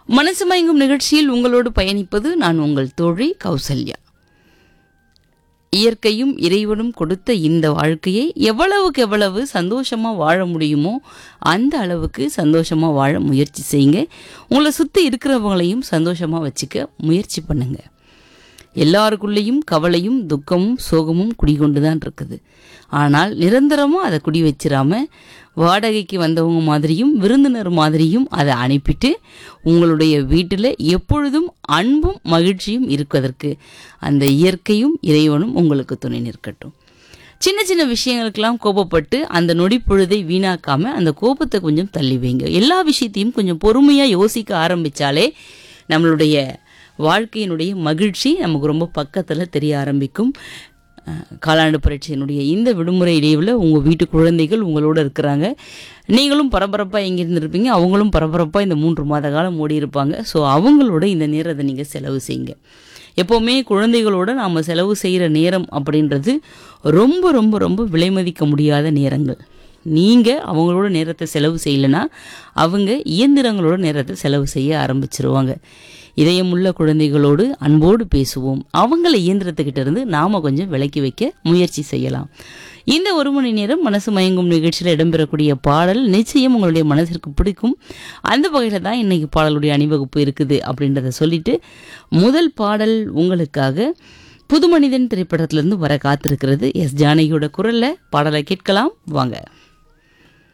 மனசு மயங்கும் நிகழ்ச்சியில் உங்களோடு பயணிப்பது நான் உங்கள் தோழி கௌசல்யா இயற்கையும் இறைவனும் கொடுத்த இந்த வாழ்க்கையை எவ்வளவுக்கு எவ்வளவு சந்தோஷமா வாழ முடியுமோ அந்த அளவுக்கு சந்தோஷமா வாழ முயற்சி செய்யுங்க உங்களை சுற்றி இருக்கிறவங்களையும் சந்தோஷமா வச்சுக்க முயற்சி பண்ணுங்க எல்லாருக்குள்ளேயும் கவலையும் துக்கமும் சோகமும் குடிகொண்டு தான் இருக்குது ஆனால் நிரந்தரமாக அதை குடி வச்சிராம வாடகைக்கு வந்தவங்க மாதிரியும் விருந்தினர் மாதிரியும் அதை அனுப்பிட்டு உங்களுடைய வீட்டில் எப்பொழுதும் அன்பும் மகிழ்ச்சியும் இருப்பதற்கு அந்த இயற்கையும் இறைவனும் உங்களுக்கு துணை நிற்கட்டும் சின்ன சின்ன விஷயங்களுக்கெல்லாம் கோபப்பட்டு அந்த நொடி பொழுதை வீணாக்காம அந்த கோபத்தை கொஞ்சம் தள்ளி வைங்க எல்லா விஷயத்தையும் கொஞ்சம் பொறுமையாக யோசிக்க ஆரம்பிச்சாலே நம்மளுடைய வாழ்க்கையினுடைய மகிழ்ச்சி நமக்கு ரொம்ப பக்கத்தில் தெரிய ஆரம்பிக்கும் அஹ், காலாண்டு பரீட்சையினுடைய இந்த விடுமுறை இடைவில் உங்கள் வீட்டு குழந்தைகள் உங்களோட இருக்கிறாங்க நீங்களும் பரபரப்பாக எங்கே இருந்திருப்பீங்க அவங்களும் பரபரப்பாக இந்த மூன்று மாத காலம் ஓடி இருப்பாங்க ஸோ அவங்களோட இந்த நேரத்தை நீங்கள் செலவு செய்யுங்க எப்போவுமே குழந்தைகளோட நாம் செலவு செய்கிற நேரம் அப்படின்றது ரொம்ப ரொம்ப ரொம்ப விலைமதிக்க முடியாத நேரங்கள் நீங்கள் அவங்களோட நேரத்தை செலவு செய்யலைன்னா அவங்க இயந்திரங்களோட நேரத்தை செலவு செய்ய ஆரம்பிச்சிருவாங்க இதயமுள்ள குழந்தைகளோடு அன்போடு பேசுவோம் அவங்கள இயந்திரத்துக்கிட்ட இருந்து நாம் கொஞ்சம் விலக்கி வைக்க முயற்சி செய்யலாம் இந்த ஒரு மணி நேரம் மனசு மயங்கும் நிகழ்ச்சியில் இடம்பெறக்கூடிய பாடல் நிச்சயம் உங்களுடைய மனதிற்கு பிடிக்கும் அந்த வகையில் தான் இன்னைக்கு பாடலுடைய அணிவகுப்பு இருக்குது அப்படின்றத சொல்லிட்டு முதல் பாடல் உங்களுக்காக புது மனிதன் திரைப்படத்திலிருந்து வர காத்திருக்கிறது எஸ் ஜானகியோட குரல்ல பாடலை கேட்கலாம் வாங்க